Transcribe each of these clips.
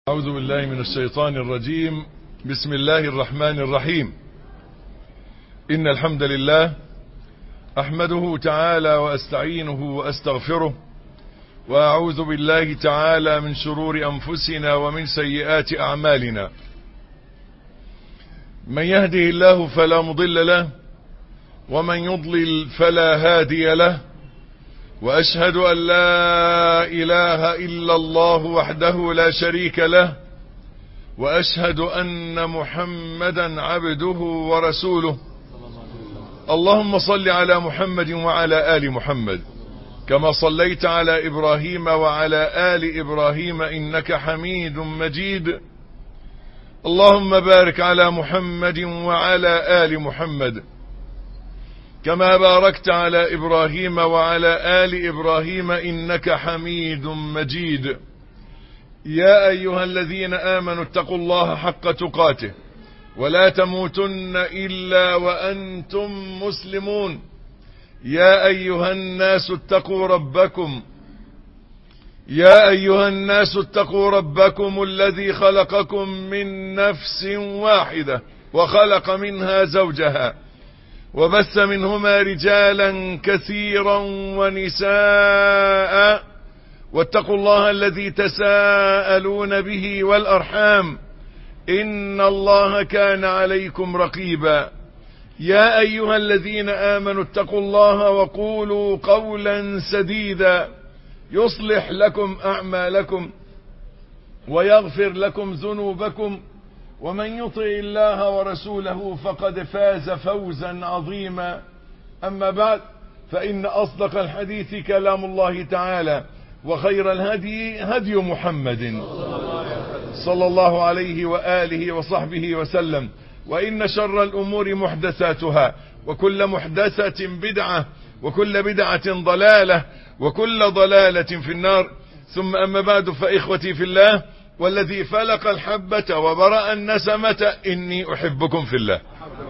أعوذ بالله من الشيطان الرجيم بسم الله الرحمن الرحيم إن الحمد لله أحمده تعالى وأستعينه وأستغفره وأعوذ بالله تعالى من شرور أنفسنا ومن سيئات أعمالنا من يهده الله فلا مضل له ومن يضلل فلا هادي له وأشهد أن لا إله إلا الله وحده لا شريك له وأشهد أن محمدا عبده ورسوله اللهم صل على محمد وعلى آل محمد كما صليت على إبراهيم وعلى آل إبراهيم إنك حميد مجيد اللهم بارك على محمد وعلى آل محمد كما باركت على إبراهيم وعلى آل إبراهيم إنك حميد مجيد يا أيها الذين آمنوا اتقوا الله حق تقاته ولا تموتن إلا وأنتم مسلمون يا أيها الناس اتقوا ربكم يا أيها الناس اتقوا ربكم الذي خلقكم من نفس واحدة وخلق منها زوجها وبث منهما رجالا كثيرا ونساء واتقوا الله الذي تساءلون به والأرحام إن الله كان عليكم رقيبا يا أيها الذين آمنوا اتقوا الله وقولوا قولا سديدا يصلح لكم أعمالكم ويغفر لكم ذنوبكم ومن يطع الله ورسوله فقد فاز فوزا عظيما أما بعد فإن أصدق الحديث كلام الله تعالى وخير الهدي هدي محمد صلى الله عليه وآله وصحبه وسلم وإن شر الأمور محدثاتها وكل محدثة بدعة وكل بدعة ضلالة وكل ضلالة في النار ثم أما بعد فإخوتي في الله والذي فلق الحبة وبرأ النسمة إني أحبكم في الله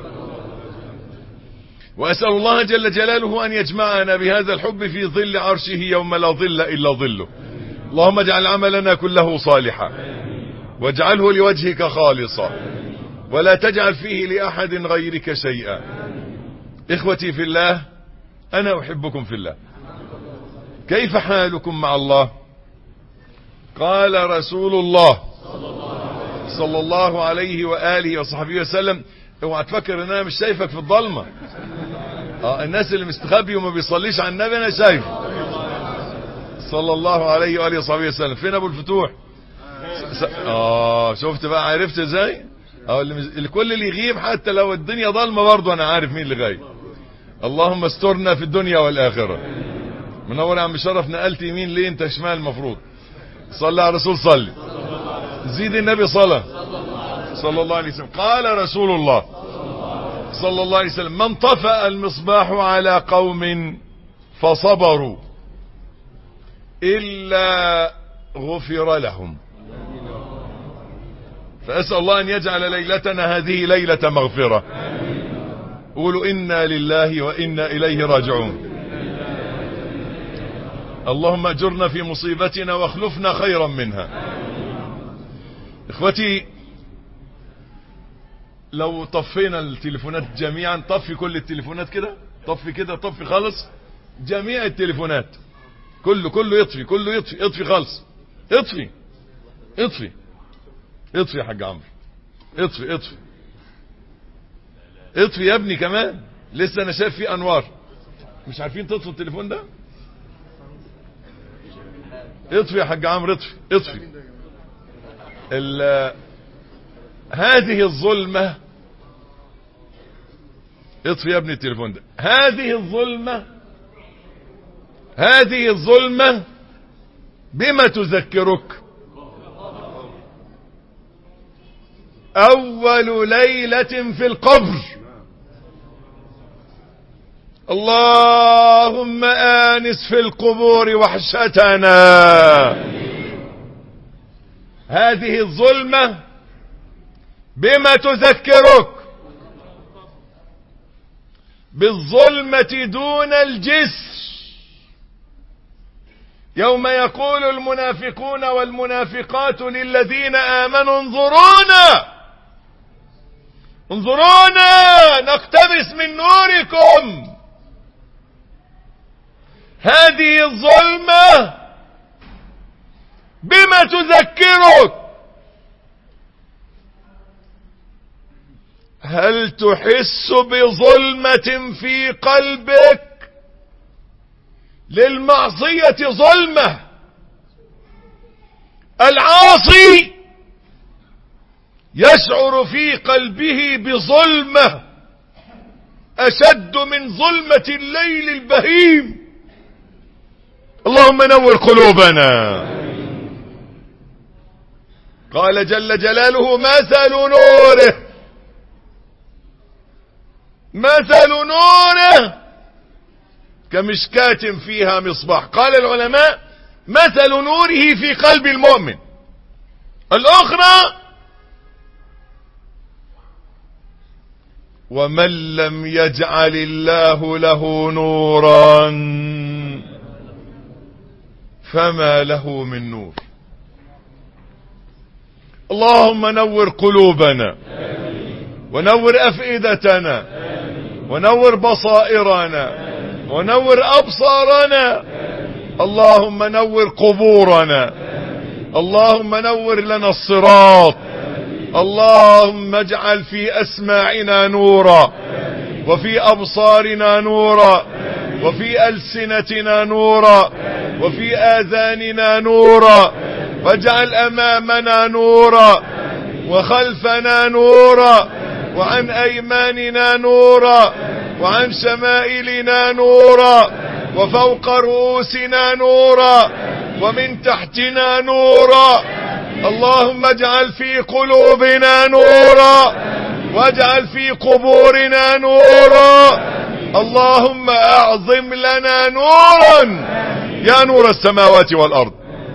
وأسأل الله جل جلاله أن يجمعنا بهذا الحب في ظل عرشه يوم لا ظل إلا ظله اللهم اجعل عملنا كله صالحا واجعله لوجهك خالصا ولا تجعل فيه لأحد غيرك شيئا إخوتي في الله أنا أحبكم في الله كيف حالكم مع الله قال رسول الله صلى الله عليه وآله وصحبه وسلم اوعى تفكر ان انا مش شايفك في الضلمة اه الناس اللي مستخبي وما بيصليش على النبي انا شايفه صلى الله عليه وآله وصحبه وسلم فين ابو الفتوح س... اه شفت بقى عرفت ازاي اه اللي كل اللي يغيب حتى لو الدنيا ضلمة برضه انا عارف مين اللي غايب اللهم استرنا في الدنيا والآخرة منور يا عم شرف نقلت يمين ليه انت شمال المفروض صلى على الرسول صلي زيد النبي صلى صلى الله عليه وسلم قال رسول الله صلى الله عليه وسلم من طفأ المصباح على قوم فصبروا إلا غفر لهم فأسأل الله أن يجعل ليلتنا هذه ليلة مغفرة قولوا إنا لله وإنا إليه راجعون اللهم اجرنا في مصيبتنا واخلفنا خيرا منها اخوتي لو طفينا التليفونات جميعا طفي كل التليفونات كده طفي كده طفي خالص جميع التليفونات كله كله يطفي كله يطفي اطفي خالص اطفي اطفي اطفي يا حاج عمرو اطفي اطفي اطفي يا ابني كمان لسه انا شايف فيه انوار مش عارفين تطفوا التليفون ده اطفي يا حاج عمرو اطفي اطفي هذه الظلمة اطفي يا ابني التليفون ده هذه الظلمة هذه الظلمة بما تذكرك اول ليلة في القبر اللهم آنس في القبور وحشتنا هذه الظلمة بما تذكرك بالظلمة دون الجسر يوم يقول المنافقون والمنافقات للذين آمنوا انظرونا انظرونا نقتبس من نوركم هذه الظلمة بما تذكرك هل تحس بظلمة في قلبك للمعصية ظلمة العاصي يشعر في قلبه بظلمة أشد من ظلمة الليل البهيم اللهم نور قلوبنا قال جل جلاله مثل نوره مثل نوره كمشكاة فيها مصباح قال العلماء مثل نوره في قلب المؤمن الأخرى ومن لم يجعل الله له نورا فما له من نور اللهم نور قلوبنا ونور أفئدتنا ونور بصائرنا ونور أبصارنا اللهم نور قبورنا اللهم نور لنا الصراط اللهم اجعل في أسماعنا نورا وفي أبصارنا نورا وفي ألسنتنا نورا وفي آذاننا نورا واجعل أمامنا نورا وخلفنا نورا وعن أيماننا نورا وعن شمائلنا نورا وفوق رؤوسنا نورا ومن تحتنا نورا اللهم اجعل في قلوبنا نورا واجعل في قبورنا نورا اللهم اعظم لنا نورا يا نور السماوات والارض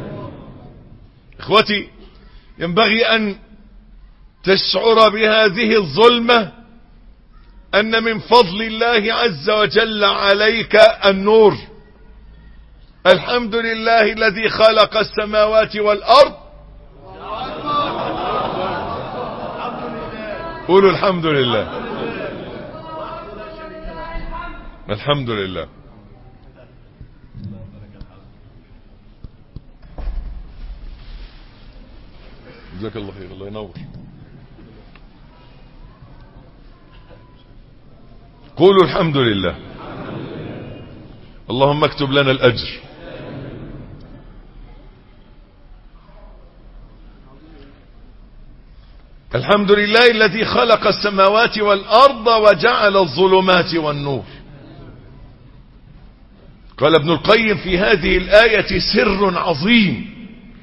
اخوتي ينبغي ان تشعر بهذه الظلمة ان من فضل الله عز وجل عليك النور الحمد لله الذي خلق السماوات والارض قولوا الحمد لله الحمد لله جزاك الله خير الله ينور قولوا الحمد لله اللهم اكتب لنا الأجر الحمد لله الذي خلق السماوات والأرض وجعل الظلمات والنور قال ابن القيم في هذه الآية سر عظيم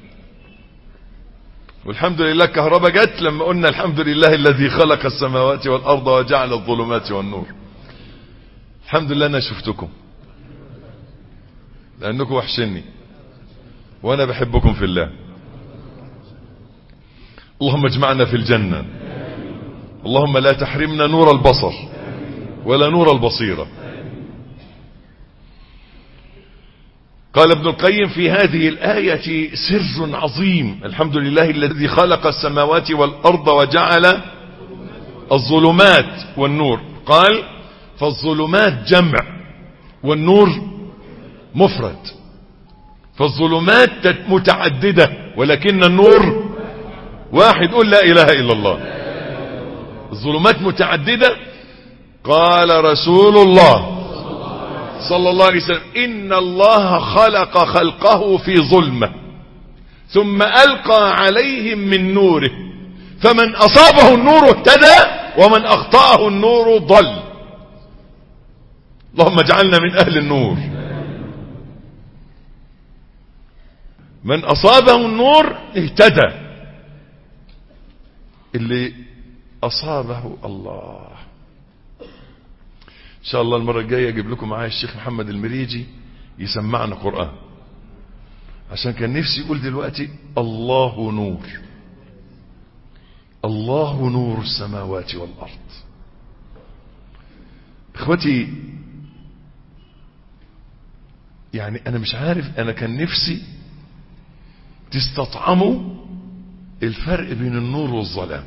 والحمد لله كهرباء جت لما قلنا الحمد لله الذي خلق السماوات والأرض وجعل الظلمات والنور الحمد لله أنا شفتكم لأنكم وحشني وأنا بحبكم في الله اللهم اجمعنا في الجنة اللهم لا تحرمنا نور البصر ولا نور البصيرة قال ابن القيم في هذه الآية سر عظيم الحمد لله الذي خلق السماوات والأرض وجعل الظلمات والنور قال فالظلمات جمع والنور مفرد فالظلمات متعددة ولكن النور واحد قل لا إله إلا الله الظلمات متعددة قال رسول الله صلى الله عليه وسلم إن الله خلق خلقه في ظلمة ثم ألقى عليهم من نوره فمن أصابه النور اهتدى ومن أخطأه النور ضل اللهم اجعلنا من أهل النور من أصابه النور اهتدى اللي أصابه الله إن شاء الله المرة الجاية أجيب لكم معايا الشيخ محمد المريجي يسمعنا قرآن عشان كان نفسي يقول دلوقتي الله نور الله نور السماوات والأرض اخوتي يعني انا مش عارف انا كان نفسي تستطعموا الفرق بين النور والظلام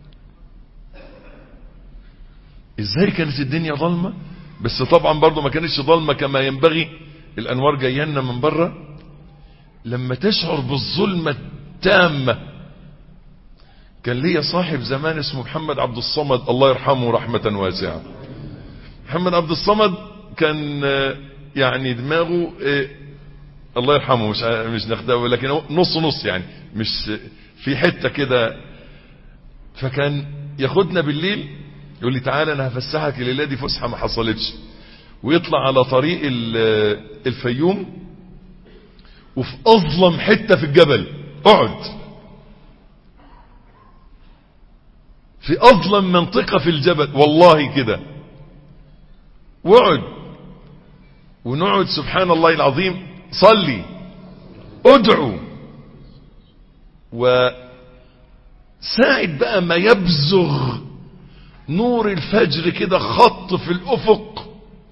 ازاي كانت الدنيا ظلمة بس طبعا برضو ما كانتش ظلمة كما ينبغي الانوار جايه لنا من بره لما تشعر بالظلمة التامة كان ليا صاحب زمان اسمه محمد عبد الصمد الله يرحمه رحمة واسعة محمد عبد الصمد كان يعني دماغه الله يرحمه مش مش ناخده لكن نص نص يعني مش في حتة كده فكان ياخدنا بالليل يقول لي تعالى انا هفسحك الليله دي فسحه ما حصلتش ويطلع على طريق الفيوم وفي اظلم حته في الجبل اقعد في اظلم منطقه في الجبل والله كده واقعد ونقعد سبحان الله العظيم صلي ادعو وساعد بقى ما يبزغ نور الفجر كده خط في الافق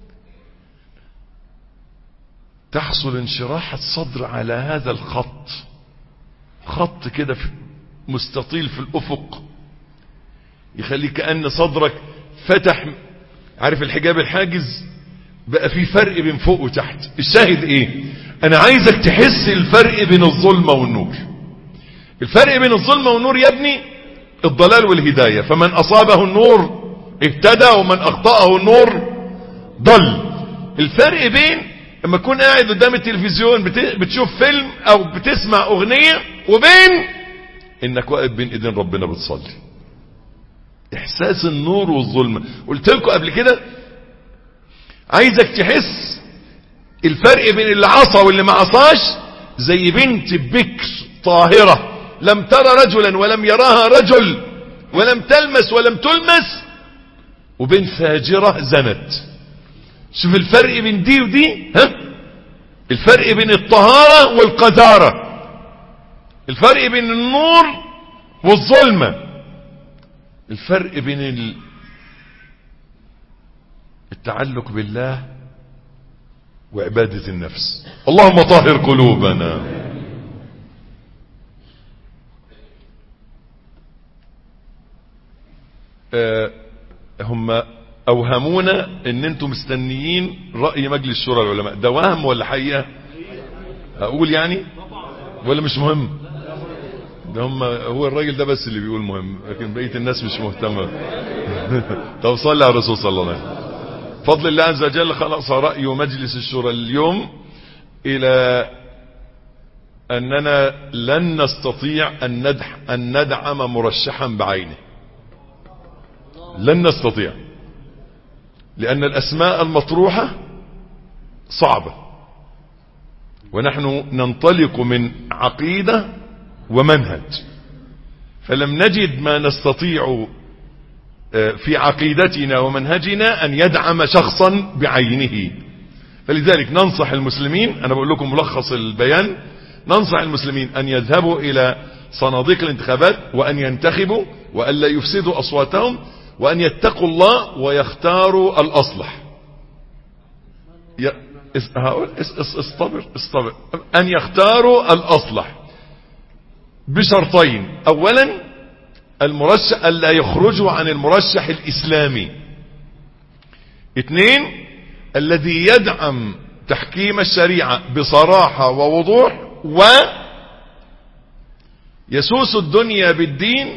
تحصل انشراح الصدر على هذا الخط خط كده في مستطيل في الافق يخلي كأن صدرك فتح عارف الحجاب الحاجز بقى في فرق بين فوق وتحت الشاهد ايه انا عايزك تحس الفرق بين الظلمة والنور الفرق بين الظلمة والنور يا ابني الضلال والهداية فمن اصابه النور اهتدى ومن اخطأه النور ضل الفرق بين لما تكون قاعد قدام التلفزيون بتشوف فيلم او بتسمع اغنية وبين انك واقف بين ايدين ربنا بتصلي احساس النور والظلمة قلت لكم قبل كده عايزك تحس الفرق بين اللي عصى واللي ما عصاش زي بنت بكر طاهرة لم ترى رجلا ولم يراها رجل ولم تلمس ولم تلمس وبين فاجرة زنت شوف الفرق بين دي ودي ها الفرق بين الطهارة والقذارة الفرق بين النور والظلمة الفرق بين التعلق بالله وعبادة النفس اللهم طهر قلوبنا أه هم اوهمونا ان انتم مستنيين رأي مجلس شورى العلماء ده وهم ولا حقيقة اقول يعني ولا مش مهم ده هم هو الراجل ده بس اللي بيقول مهم لكن بقية الناس مش مهتمة طب صلي على الرسول صلى الله عليه وسلم فضل الله عز وجل خلص رأي مجلس الشورى اليوم الى اننا لن نستطيع ان ندح ان ندعم مرشحا بعينه لن نستطيع لان الاسماء المطروحة صعبة ونحن ننطلق من عقيدة ومنهج فلم نجد ما نستطيع في عقيدتنا ومنهجنا ان يدعم شخصا بعينه فلذلك ننصح المسلمين انا بقول لكم ملخص البيان ننصح المسلمين ان يذهبوا الى صناديق الانتخابات وان ينتخبوا وان لا يفسدوا اصواتهم وان يتقوا الله ويختاروا الاصلح هقول استبر استبر ان يختاروا الاصلح بشرطين اولا المرشح الا يخرجوا عن المرشح الاسلامي اثنين الذي يدعم تحكيم الشريعة بصراحة ووضوح و يسوس الدنيا بالدين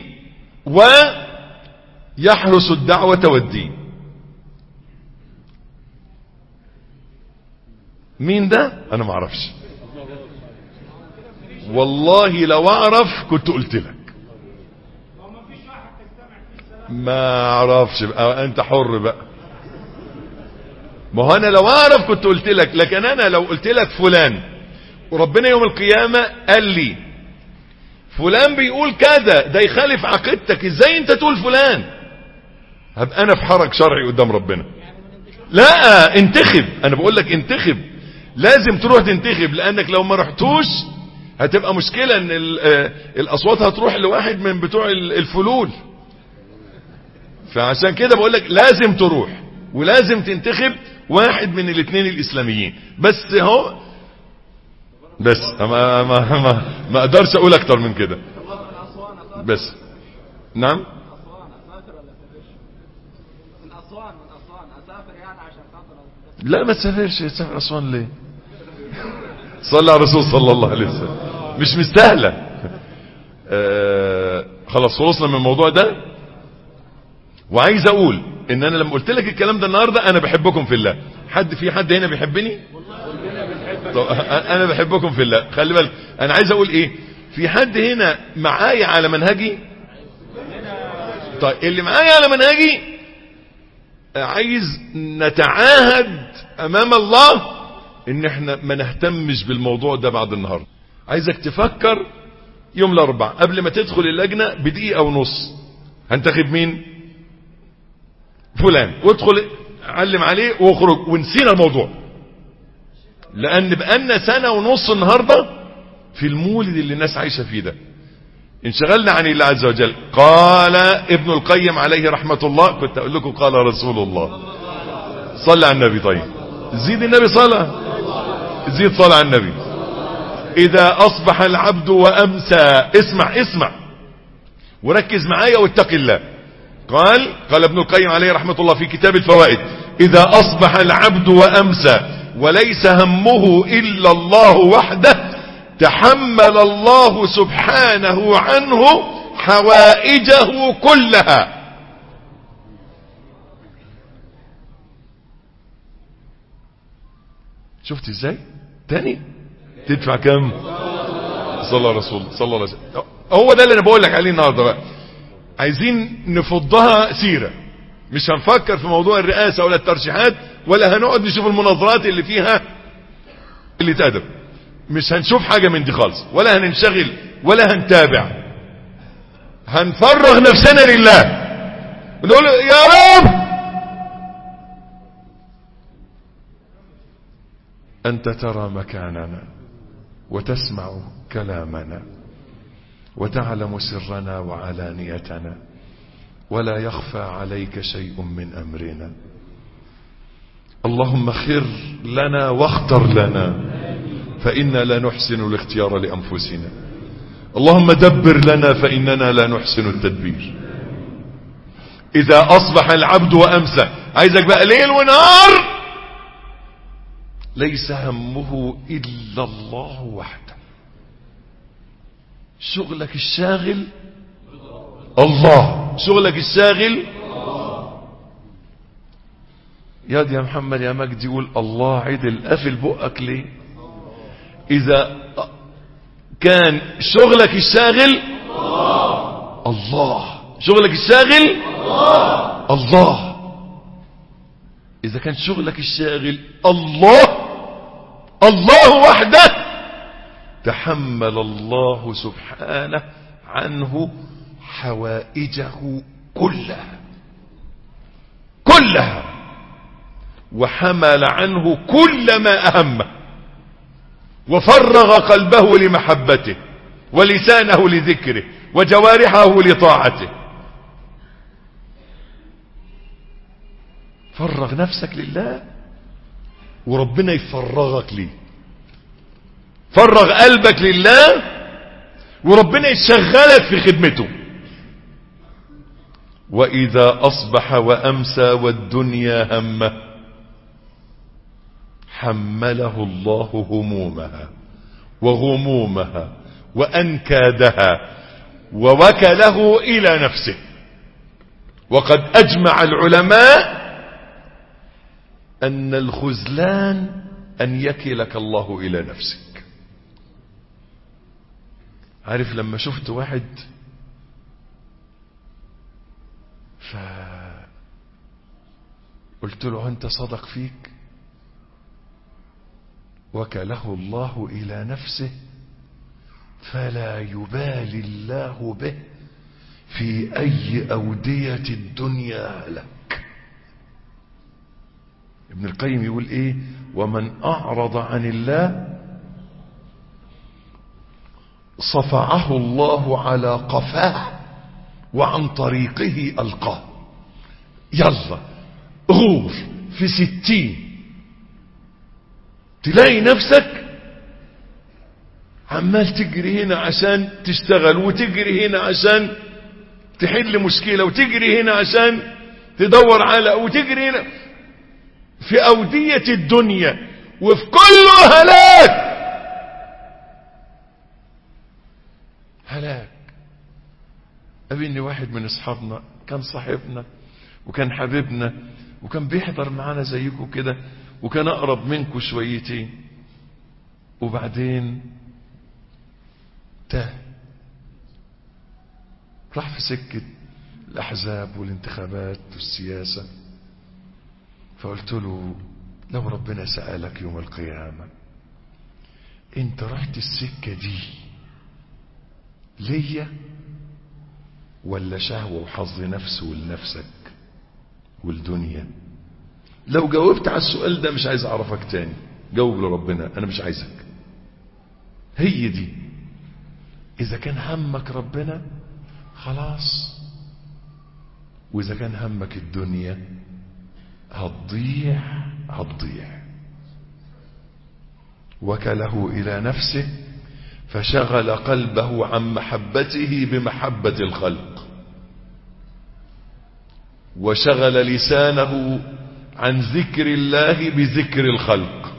ويحرس الدعوة والدين مين ده انا ما اعرفش والله لو اعرف كنت قلت لك ما اعرفش بقى انت حر بقى ما هو انا لو اعرف كنت قلت لك لكن انا لو قلت لك فلان وربنا يوم القيامة قال لي فلان بيقول كذا ده يخالف عقيدتك ازاي انت تقول فلان هبقى انا في حرج شرعي قدام ربنا لا انتخب انا بقول لك انتخب لازم تروح تنتخب لانك لو ما رحتوش هتبقى مشكلة ان الاصوات هتروح لواحد من بتوع الفلول فعشان كده بقول لك لازم تروح ولازم تنتخب واحد من الاثنين الاسلاميين بس هو بس ما ما ما, ما اقدرش اقول اكتر من كده بس نعم أسوان أسافر ولا أسافرش؟ من أسوان من أسوان أسافر يعني عشان خاطر لا ما تسافرش تسافر اسوان ليه صلى على الرسول صلى الله عليه وسلم مش مستاهله آه خلاص خلصنا من الموضوع ده وعايز اقول ان انا لما قلت لك الكلام ده النهارده انا بحبكم في الله حد في حد هنا بيحبني طب انا بحبكم في الله خلي بالك انا عايز اقول ايه في حد هنا معايا على منهجي طيب اللي معايا على منهجي عايز نتعاهد امام الله ان احنا ما نهتمش بالموضوع ده بعد النهارده عايزك تفكر يوم الاربعاء قبل ما تدخل اللجنه بدقيقه ونص هنتخب مين فلان وادخل علم عليه واخرج ونسينا الموضوع لان بقالنا سنه ونص النهارده في المولد اللي الناس عايشه فيه ده انشغلنا عن الله عز وجل قال ابن القيم عليه رحمة الله كنت اقول لكم قال رسول الله صلى على النبي طيب زيد النبي صلى زيد صلى على النبي اذا اصبح العبد وامسى اسمع اسمع وركز معايا واتق الله قال قال ابن القيم عليه رحمة الله في كتاب الفوائد اذا اصبح العبد وامسى وليس همه الا الله وحده تحمل الله سبحانه عنه حوائجه كلها شفت ازاي تاني تدفع كم صلى الله رسول صلى الله عليه وسلم هو ده اللي انا بقول لك عليه النهارده بقى عايزين نفضها سيره مش هنفكر في موضوع الرئاسه ولا الترشيحات ولا هنقعد نشوف المناظرات اللي فيها اللي ادب مش هنشوف حاجة من دي خالص ولا هننشغل ولا هنتابع هنفرغ نفسنا لله ونقول يا رب أنت ترى مكاننا وتسمع كلامنا وتعلم سرنا وعلانيتنا ولا يخفى عليك شيء من أمرنا اللهم خر لنا واختر لنا فإنا لا نحسن الاختيار لأنفسنا اللهم دبر لنا فإننا لا نحسن التدبير إذا أصبح العبد وأمسى عايزك بقى ليل ونهار ليس همه إلا الله وحده شغلك الشاغل الله شغلك الشاغل يا دي يا محمد يا مجدي يقول الله عدل قافل بقك ليه إذا كان شغلك الشاغل الله شغلك الشاغل الله إذا كان شغلك الشاغل الله الله وحده تحمل الله سبحانه عنه حوائجه كلها كلها وحمل عنه كل ما أهمه وفرغ قلبه لمحبته ولسانه لذكره وجوارحه لطاعته فرغ نفسك لله وربنا يفرغك ليه فرغ قلبك لله وربنا يشغلك في خدمته وإذا أصبح وأمسى والدنيا همه حمله الله همومها وغمومها وأنكادها ووكله إلى نفسه وقد أجمع العلماء أن الخذلان أن يكلك الله إلى نفسك عارف لما شفت واحد ف قلت له أنت صدق فيك وكله الله إلى نفسه فلا يبالي الله به في أي أودية الدنيا هلك ابن القيم يقول إيه ومن أعرض عن الله صفعه الله على قفاه وعن طريقه ألقاه يلا غور في ستين تلاقي نفسك عمال تجري هنا عشان تشتغل وتجري هنا عشان تحل مشكلة وتجري هنا عشان تدور على وتجري هنا في أودية الدنيا وفي كله هلاك هلاك قابلني واحد من اصحابنا كان صاحبنا وكان حبيبنا وكان بيحضر معانا زيكم كده وكان اقرب منكم شويتين وبعدين تاه راح في سكة الأحزاب والانتخابات والسياسة فقلت له لو ربنا سألك يوم القيامة انت رحت السكة دي ليا ولا شهوة وحظ نفس ولنفسك والدنيا لو جاوبت على السؤال ده مش عايز اعرفك تاني جاوب لربنا انا مش عايزك هي دي اذا كان همك ربنا خلاص واذا كان همك الدنيا هتضيع هتضيع وكله الى نفسه فشغل قلبه عن محبته بمحبة الخلق وشغل لسانه عن ذكر الله بذكر الخلق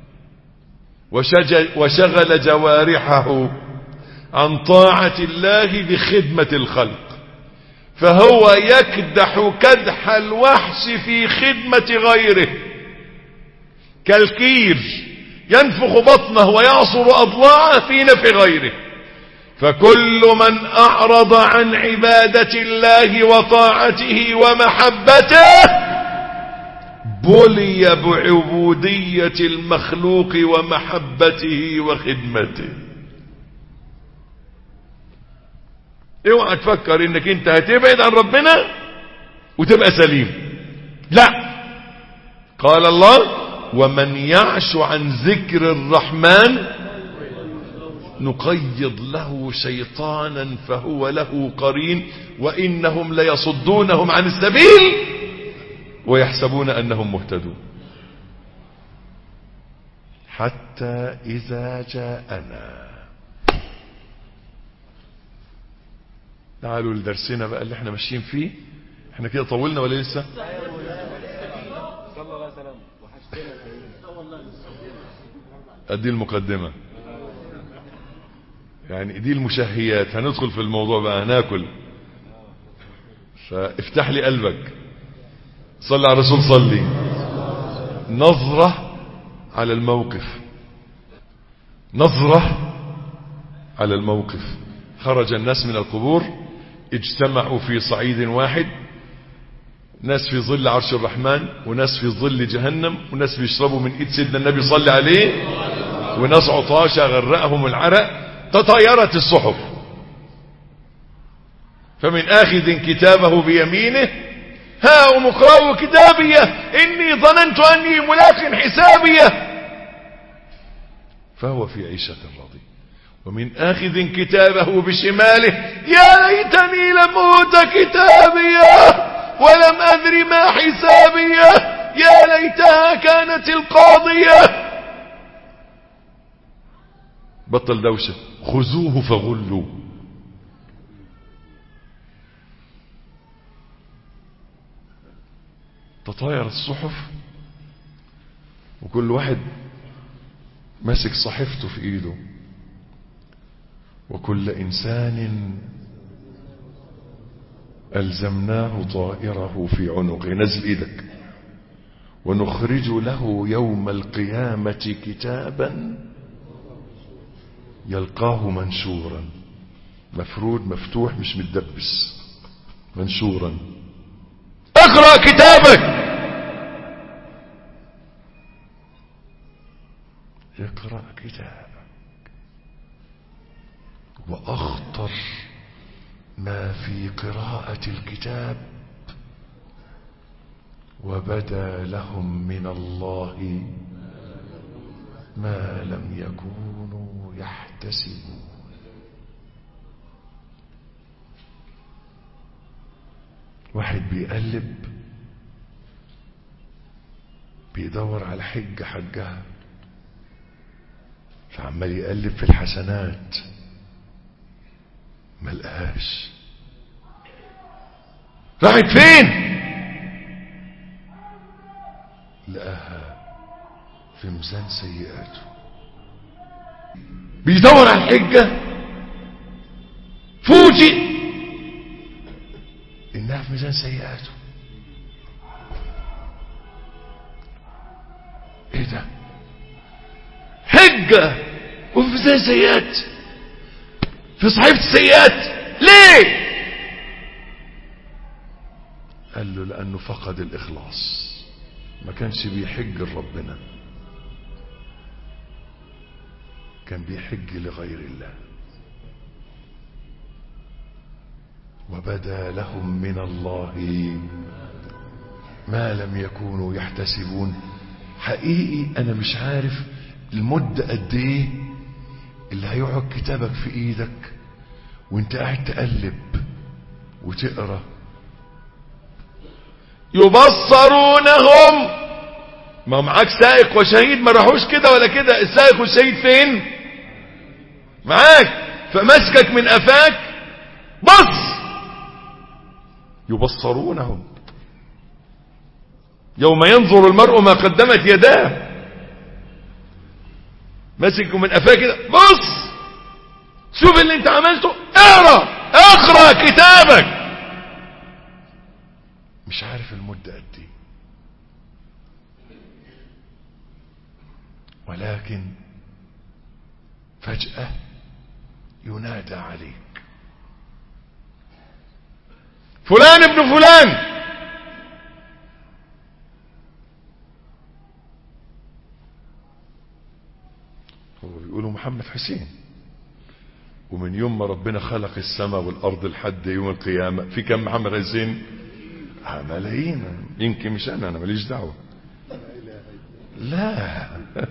وشغل جوارحه عن طاعة الله بخدمة الخلق فهو يكدح كدح الوحش في خدمة غيره كالكير ينفخ بطنه ويعصر أضلاعه في نفع غيره فكل من أعرض عن عبادة الله وطاعته ومحبته بلي بعبودية المخلوق ومحبته وخدمته اوعى تفكر انك انت هتبعد عن ربنا وتبقى سليم لا قال الله ومن يعش عن ذكر الرحمن نقيض له شيطانا فهو له قرين وإنهم ليصدونهم عن السبيل ويحسبون أنهم مهتدون حتى إذا جاءنا تعالوا لدرسنا بقى اللي احنا ماشيين فيه احنا كده طولنا ولا لسه صلى الله عليه وسلم وحشتنا ادي المقدمة يعني دي المشهيات هندخل في الموضوع بقى هناكل فافتح لي قلبك صلي على الرسول صلي نظرة على الموقف نظرة على الموقف خرج الناس من القبور اجتمعوا في صعيد واحد ناس في ظل عرش الرحمن وناس في ظل جهنم وناس بيشربوا من ايد سيدنا النبي صلى عليه وناس عطاشة غرقهم العرق تطايرت الصحف فمن آخذ كتابه بيمينه ها مقرأ كتابيه إني ظننت أني ملاق حسابيه فهو في عيشة راضية ومن آخذ كتابه بشماله يا ليتني لم أوت كتابيه ولم أدر ما حسابيه يا ليتها كانت القاضية بطل دوشة خذوه فغلوا تطاير الصحف وكل واحد ماسك صحيفته في ايده وكل انسان الزمناه طائره في عنقه نزل ايدك ونخرج له يوم القيامة كتابا يلقاه منشورا مفرود مفتوح مش متدبس منشورا اقرأ كتابك اقرأ كتابك وأخطر ما في قراءة الكتاب وبدا لهم من الله ما لم يكونوا يحتسبون واحد بيقلب بيدور على حجة حجها فعمال يقلب في الحسنات ما لقاهاش راحت فين لقاها في ميزان سيئاته بيدور على الحجة فوجئ انها في ميزان سيئاته ايه ده حجة وفي ميزان سيئات في صحيفة السيئات ليه قال له لانه فقد الاخلاص ما كانش بيحج لربنا كان بيحج لغير الله وبدا لهم من الله ما لم يكونوا يحتسبون حقيقي انا مش عارف المدة قد ايه اللي هيقعد كتابك في ايدك وانت قاعد تقلب وتقرا يبصرونهم ما معاك سائق وشهيد ما راحوش كده ولا كده السائق والشهيد فين معاك فمسكك من قفاك بص يبصرونهم يوم ينظر المرء ما قدمت يداه ماسك من قفاه كده بص شوف اللي انت عملته اقرا اقرا كتابك مش عارف المدة قد ايه ولكن فجأة ينادى عليك فلان ابن فلان هو بيقولوا محمد حسين ومن يوم ما ربنا خلق السماء والارض لحد يوم القيامة في كم محمد حسين آه ملايين يمكن مش انا انا ماليش دعوة لا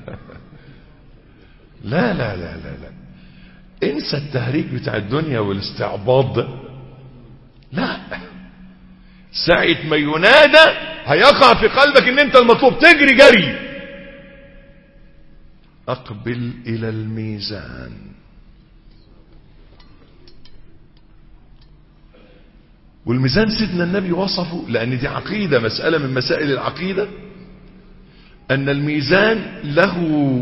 لا لا لا لا لا انسى التهريج بتاع الدنيا والاستعباط ده لا ساعة ما ينادى هيقع في قلبك ان انت المطلوب تجري جري اقبل الى الميزان والميزان سيدنا النبي وصفه لان دي عقيدة مسألة من مسائل العقيدة ان الميزان له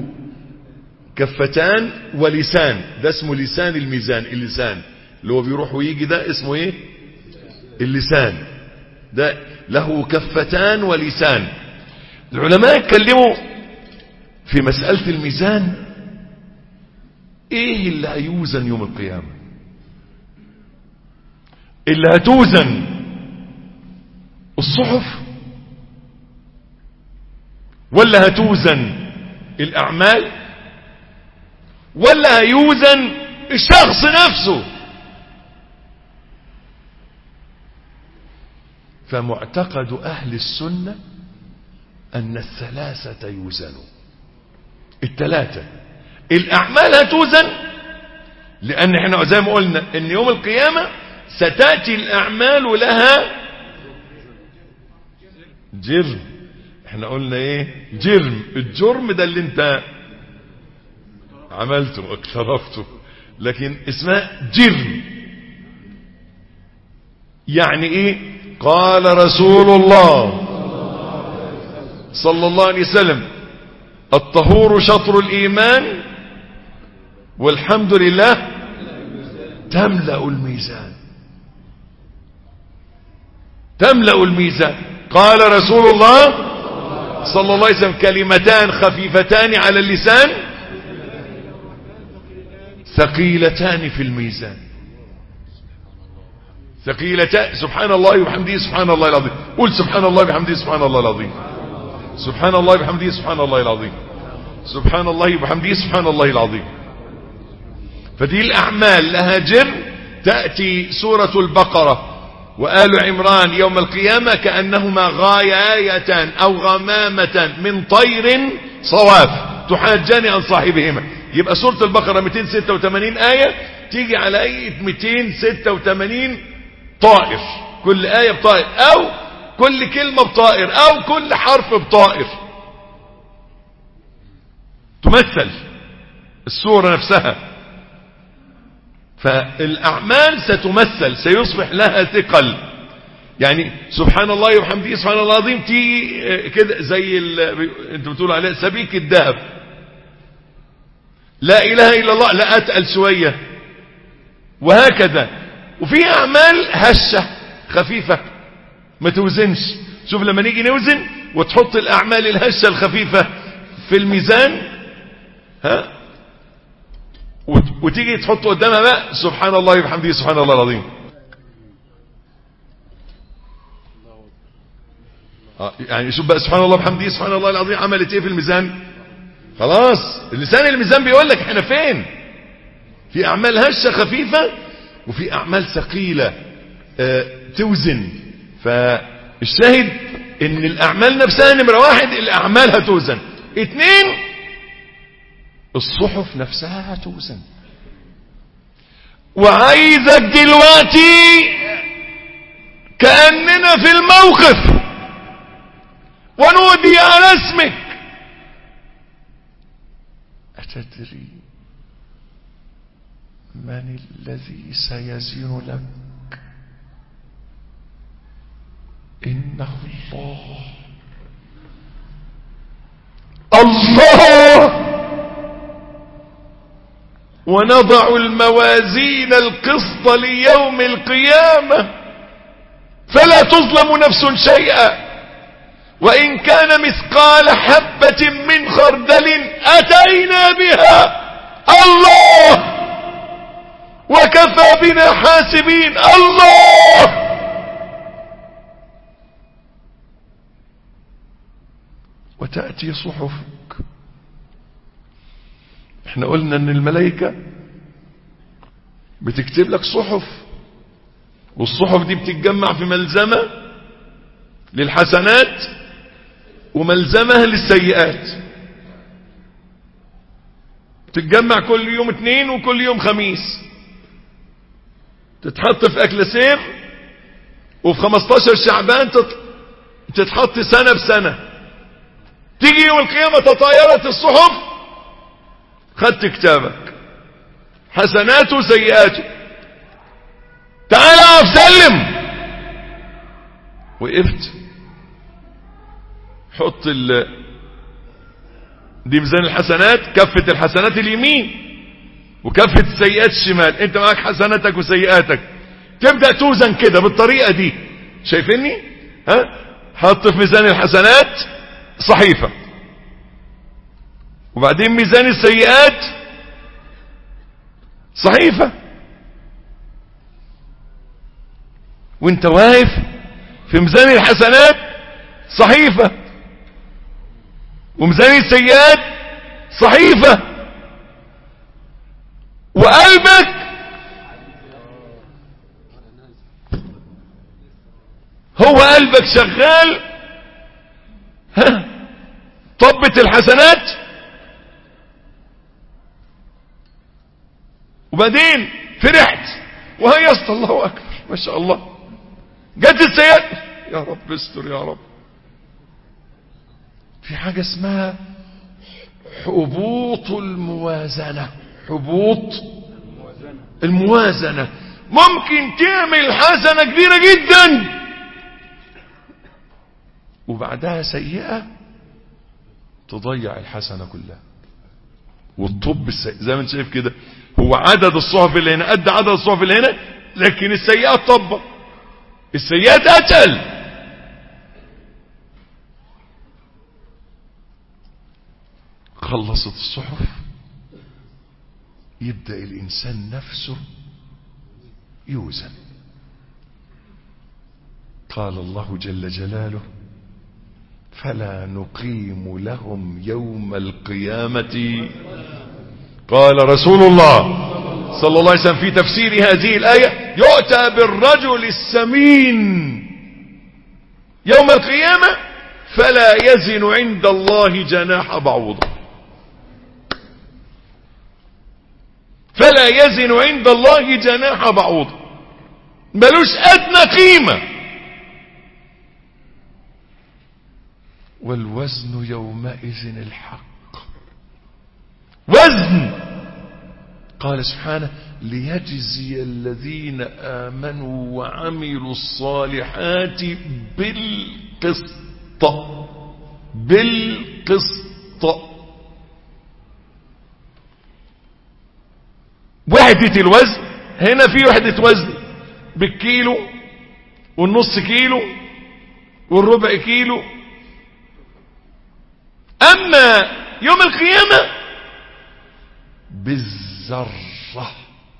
كفتان ولسان ده اسمه لسان الميزان اللسان اللي هو بيروح ويجي ده اسمه ايه اللسان ده له كفتان ولسان العلماء اتكلموا في مسألة الميزان ايه اللي هيوزن يوم القيامة اللي هتوزن الصحف ولا هتوزن الاعمال ولا هيوزن الشخص نفسه فمعتقد اهل السنة ان الثلاثة يوزنوا الثلاثة الاعمال هتوزن لان احنا زي ما قلنا ان يوم القيامة ستاتي الاعمال لها جرم احنا قلنا ايه جرم الجرم ده اللي انت عملته اقترفته لكن اسمها جرم يعني ايه قال رسول الله صلى الله عليه وسلم الطهور شطر الايمان والحمد لله تملأ الميزان تملأ الميزان قال رسول الله صلى الله عليه وسلم كلمتان خفيفتان على اللسان ثقيلتان في الميزان ثقيلتان سبحان الله وبحمده سبحان الله العظيم قول سبحان الله وبحمده سبحان الله العظيم سبحان الله وبحمده سبحان الله العظيم سبحان الله وبحمده سبحان الله العظيم فدي الأعمال لها جر تأتي سورة البقرة وآل عمران يوم القيامة كأنهما غايايتان أو غمامة من طير صواف تحاجان عن صاحبهما يبقى سورة البقرة 286 آية تيجي على آية 286 طائر كل آية بطائر أو كل كلمة بطائر أو كل حرف بطائر تمثل الصورة نفسها فالأعمال ستمثل سيصبح لها ثقل يعني سبحان الله وبحمده سبحان الله العظيم تيجي كده زي انتوا بتقولوا عليه سبيك الذهب لا اله الا الله لا اتقل شويه وهكذا وفي اعمال هشه خفيفه ما توزنش شوف لما نيجي نوزن وتحط الاعمال الهشه الخفيفه في الميزان ها وتيجي تحط قدامها بقى سبحان الله وبحمده سبحان الله العظيم يعني شوف بقى سبحان الله وبحمده سبحان الله العظيم عملت ايه في الميزان خلاص اللسان الميزان بيقول لك احنا فين في اعمال هشه خفيفه وفي اعمال ثقيله اه توزن فالشاهد ان الاعمال نفسها نمره واحد الاعمال هتوزن اتنين الصحف نفسها هتوزن وعايزك دلوقتي كأننا في الموقف ونودي على اسمك أتدري من الذي سيزين لك إنه الله الله ونضع الموازين القسط ليوم القيامة فلا تظلم نفس شيئا وإن كان مثقال حبة من خردل أتينا بها الله وكفى بنا حاسبين الله وتأتي صحفك احنا قلنا ان الملائكة بتكتب لك صحف والصحف دي بتتجمع في ملزمة للحسنات وملزمة للسيئات تتجمع كل يوم اثنين وكل يوم خميس تتحط في اكل سير وفي 15 شعبان تتحط سنة بسنة تيجي يوم القيامة تطايرت الصحف خدت كتابك حسناته وسيئاته تعال اقف سلم وقفت حط ال دي ميزان الحسنات كفة الحسنات اليمين وكفة السيئات الشمال انت معاك حسناتك وسيئاتك تبدأ توزن كده بالطريقة دي شايفيني ها حط في ميزان الحسنات صحيفة وبعدين ميزان السيئات صحيفة وانت واقف في ميزان الحسنات صحيفة وميزان السيئات صحيفة وقلبك هو قلبك شغال ها طبت الحسنات وبعدين فرحت وهيصت الله اكبر ما شاء الله جت السيئات يا رب استر يا رب في حاجة اسمها حبوط الموازنة حبوط الموازنة ممكن تعمل حسنة كبيرة جدا وبعدها سيئة تضيع الحسنة كلها والطب السيء زي ما انت شايف كده هو عدد الصحف اللي هنا قد عدد الصحف اللي هنا لكن السيئات طبق السيئات أتل خلصت الصحف يبدأ الإنسان نفسه يوزن قال الله جل جلاله فلا نقيم لهم يوم القيامة قال رسول الله صلى الله عليه وسلم في تفسير هذه الآية يؤتى بالرجل السمين يوم القيامة فلا يزن عند الله جناح بعوضة فلا يزن عند الله جناح بعوضة ملوش أدنى قيمة والوزن يومئذ الحق وزن قال سبحانه ليجزي الذين آمنوا وعملوا الصالحات بالقسط بالقسط وحدة الوزن هنا في وحدة وزن بالكيلو والنص كيلو والربع كيلو أما يوم القيامة بالذرة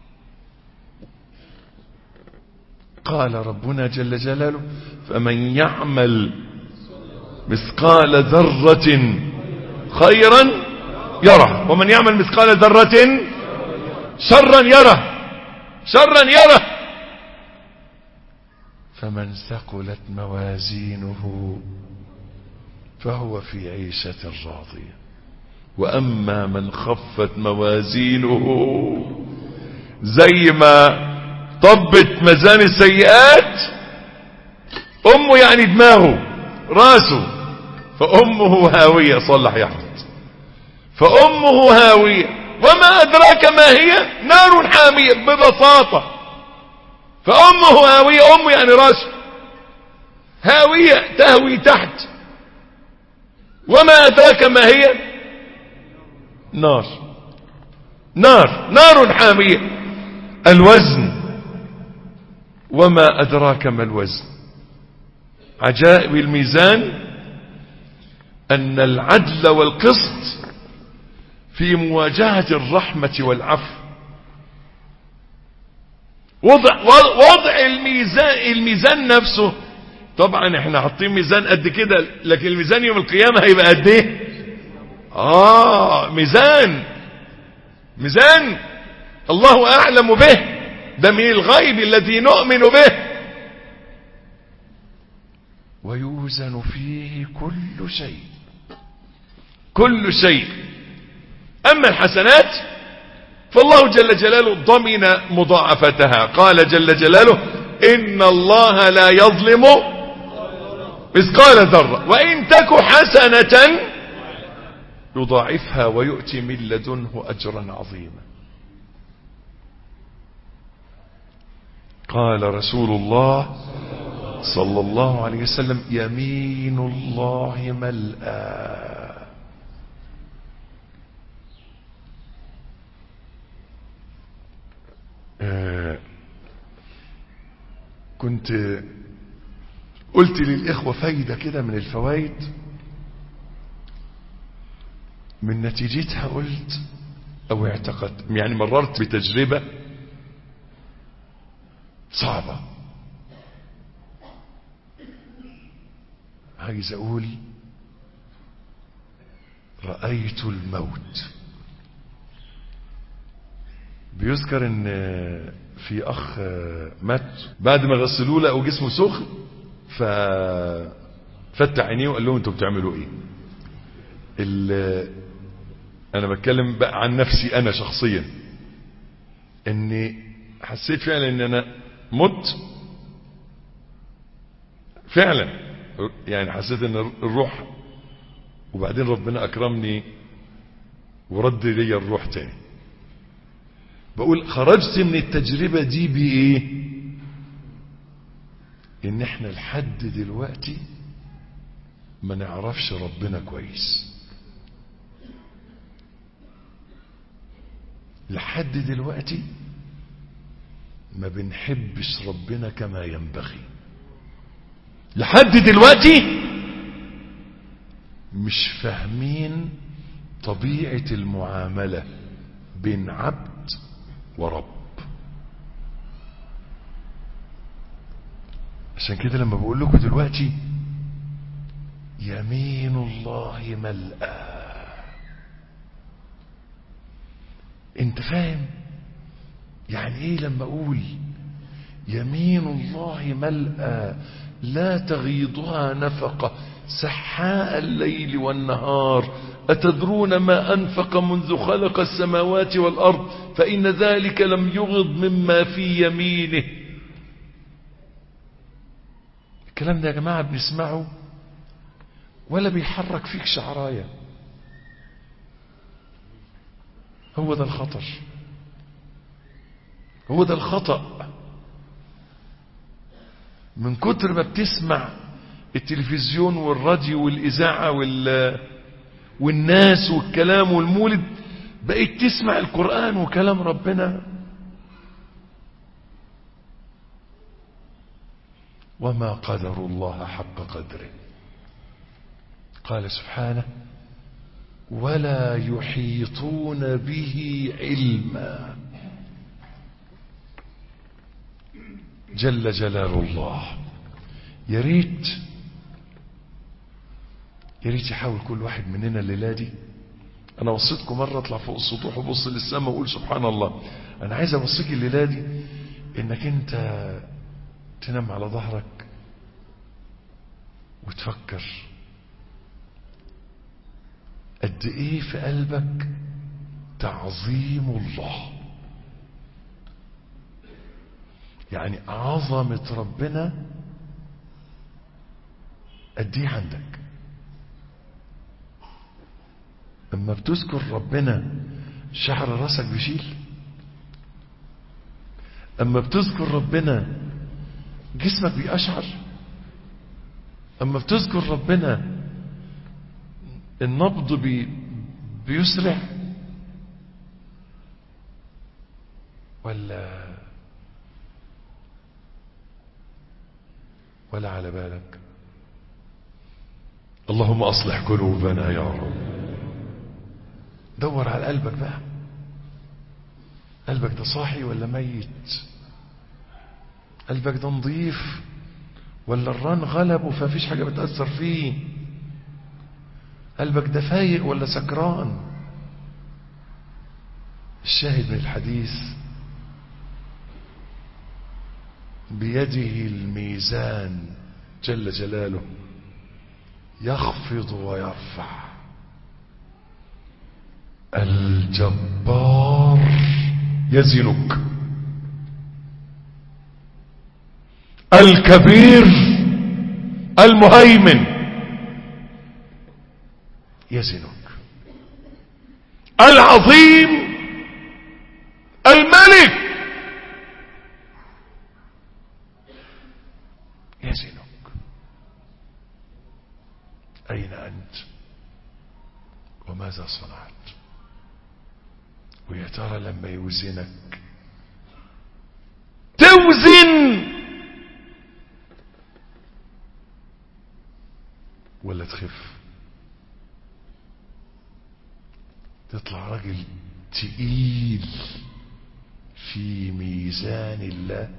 قال ربنا جل جلاله فمن يعمل مثقال ذرة خيرا يره ومن يعمل مثقال ذرة شرا يره شرا يره فمن ثقلت موازينه فهو في عيشة راضية وأما من خفت موازينه زي ما طبت ميزان السيئات أمه يعني دماغه راسه فأمه هاوية صلح يا أحمد فأمه هاوية وما أدراك ما هي نار حامية ببساطة فأمه هاوية أمه يعني راسه هاوية تهوي تحت وما أدراك ما هي نار نار نار حامية الوزن وما أدراك ما الوزن عجائب الميزان أن العدل والقسط في مواجهة الرحمة والعفو وضع, وضع الميزان, الميزان نفسه طبعا احنا حاطين ميزان قد كده لكن الميزان يوم القيامة هيبقى قد ايه اه ميزان ميزان الله اعلم به ده من الغيب الذي نؤمن به ويوزن فيه كل شيء كل شيء اما الحسنات فالله جل جلاله ضمن مضاعفتها قال جل جلاله ان الله لا يظلم مثقال ذرة وان تك حسنة يضاعفها ويؤتي من لدنه اجرا عظيما قال رسول الله صلى الله عليه وسلم يمين الله ملآ آه كنت قلت للإخوة فايدة كده من الفوائد من نتيجتها قلت أو اعتقدت يعني مررت بتجربة صعبة عايز أقول رأيت الموت بيذكر ان في اخ مات بعد ما غسلوه لقوا جسمه سخن ففتح عينيه وقال لهم انتوا بتعملوا ايه انا بتكلم بقى عن نفسي انا شخصيا اني حسيت فعلا ان انا مت فعلا يعني حسيت ان الروح وبعدين ربنا اكرمني ورد لي الروح تاني بقول خرجت من التجربة دي بايه ان احنا لحد دلوقتي ما نعرفش ربنا كويس لحد دلوقتي ما بنحبش ربنا كما ينبغي لحد دلوقتي مش فاهمين طبيعة المعاملة بين عبد ورب عشان كده لما بقول لكم دلوقتي يمين الله ملأى انت فاهم يعني ايه لما اقول يمين الله ملأى لا تغيضها نفقة سحاء الليل والنهار أتدرون ما أنفق منذ خلق السماوات والأرض فإن ذلك لم يغض مما في يمينه الكلام ده يا جماعة بنسمعه ولا بيحرك فيك شعراية هو ده الخطر هو ده الخطأ من كتر ما بتسمع التلفزيون والراديو والإذاعة وال والناس والكلام والمولد بقيت تسمع القرآن وكلام ربنا وما قدر الله حق قدره قال سبحانه ولا يحيطون به علما جل جلال الله يا ريت يا ريت يحاول كل واحد مننا الليله دي انا وصيتكم مره اطلع فوق السطوح وبص للسماء واقول سبحان الله انا عايز اوصيك الليله دي انك انت تنام على ظهرك وتفكر قد ايه في قلبك تعظيم الله يعني عظمة ربنا قد ايه عندك اما بتذكر ربنا شعر راسك بيشيل اما بتذكر ربنا جسمك بيقشعر اما بتذكر ربنا النبض بي بيسرع ولا ولا على بالك اللهم اصلح قلوبنا يا رب دور على قلبك بقى قلبك ده صاحي ولا ميت قلبك ده نظيف ولا الران غلبه فمفيش حاجة بتأثر فيه قلبك ده فايق ولا سكران الشاهد من الحديث بيده الميزان جل جلاله يخفض ويرفع الجبار يزنك الكبير المهيمن يزنك العظيم الملك يزنك أين أنت وماذا صنعت ويا ترى لما يوزنك توزن ولا تخف تطلع راجل تقيل في ميزان الله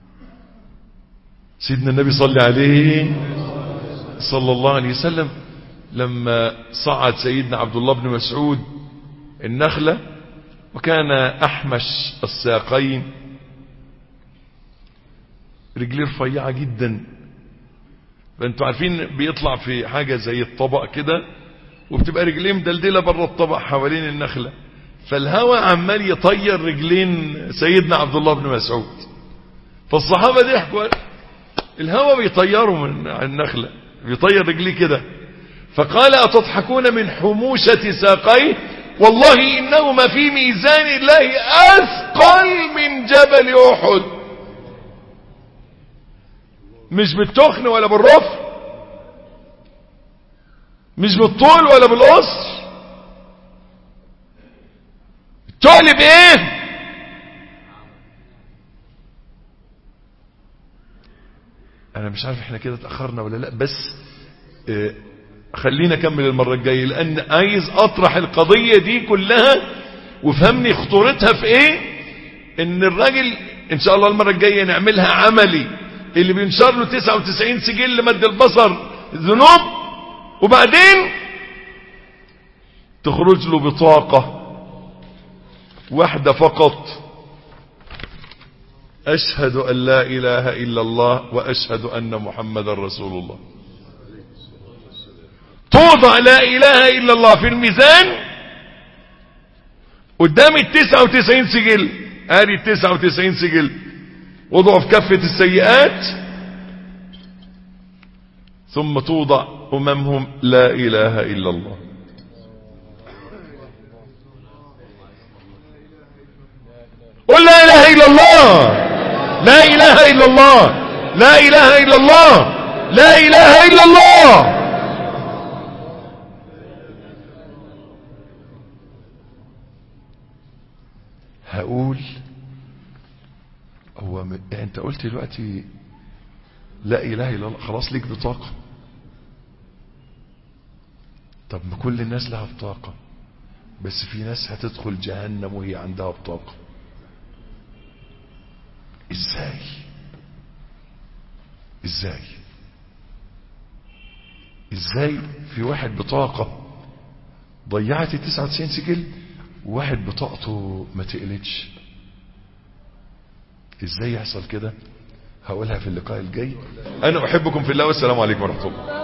سيدنا النبي صلى عليه صلى الله عليه وسلم لما صعد سيدنا عبد الله بن مسعود النخلة وكان أحمش الساقين رجليه رفيعة جدا فانتوا عارفين بيطلع في حاجة زي الطبق كده وبتبقى رجليه مدلدلة بره الطبق حوالين النخلة فالهواء عمال يطير رجلين سيدنا عبد الله بن مسعود فالصحابة ضحكوا الهواء بيطيروا من النخلة بيطير رجليه كده فقال أتضحكون من حموشة ساقيه والله إنهما في ميزان الله أثقل من جبل أحد مش بالتخن ولا بالرفع مش بالطول ولا بالقصر التقل بايه انا مش عارف احنا كده اتاخرنا ولا لا بس اه خلينا اكمل المره الجايه لان عايز اطرح القضيه دي كلها وفهمني خطورتها في ايه ان الراجل ان شاء الله المره الجايه نعملها عملي اللي بينشر له 99 سجل مد البصر ذنوب وبعدين تخرج له بطاقة واحدة فقط أشهد أن لا إله إلا الله وأشهد أن محمد رسول الله توضع لا إله إلا الله في الميزان قدام التسعة وتسعين سجل هذه التسعة وتسعين سجل وضعوا في كفة السيئات ثم توضع أمامهم لا إله إلا الله قل لا إله إلا الله الله لا اله الا الله لا اله الا الله لا اله الا الله هقول هو م... يعني انت قلت دلوقتي لا اله الا الله خلاص ليك بطاقة طب ما كل الناس لها بطاقة بس في ناس هتدخل جهنم وهي عندها بطاقة ازاي ازاي ازاي في واحد بطاقة ضيعت ال 99 سجل وواحد بطاقته ما تقلتش ازاي يحصل كده هقولها في اللقاء الجاي انا احبكم في الله والسلام عليكم ورحمة الله